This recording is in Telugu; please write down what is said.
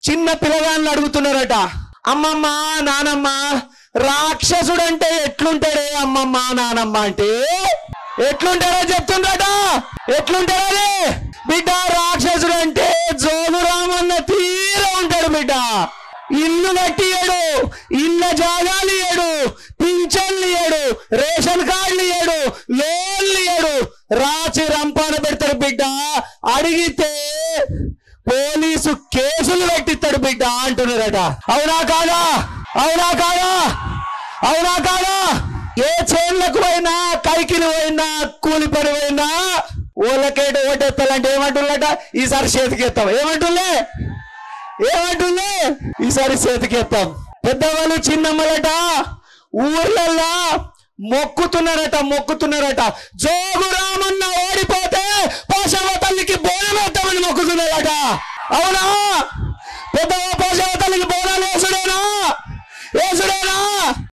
చిన్న పిల్లగాళ్ళు అడుగుతున్నారట అమ్మమ్మ నానమ్మ రాక్షసుడంటే ఎట్లుంటాడే అమ్మమ్మ నానమ్మ అంటే ఎట్లుంటాడో చెప్తుండట ఎట్లుంటాడే బిడ్డ రాక్షసుడు అంటే జోగురామన్న తీర ఉంటాడు బిడ్డ ఇల్లు కట్టియాడు ఇళ్ళ జాగాలు ఇయ్యాడు పింఛన్లు ఇయ్యాడు రేషన్ కార్డులు ఇయ్యాడు లోన్లు ఇయ్యాడు రాచి రంపాన పెడతాడు బిడ్డ అడిగితే పోలీసు కేసులు పెట్టిస్తాడు బిడ్డ అంటున్నారట అవునా కాదా అవునా కాదా అవునా కాదా ఏ చేన్లకు పోయినా కైకిలు పోయినా కూలి పని పోయినా ఓళ్ళకేట ఓటెత్తాలంటే ఏమంటున్నట ఈసారి చేతికెత్తాం ఏమంటుండే ఏమంటుంది ఈసారి చేతికెత్తాం పెద్దవాళ్ళు చిన్నమ్మలట ఊర్లల్లా మొక్కుతున్నారట మొక్కుతున్నారట జోగు రామన్న ఓడిపోతే పోషవ తల్లికి బోనం వేద్దామని మొక్కుతున్నారట అవునా పెద్దవ పోషవ తల్లికి బోనాలు వేసి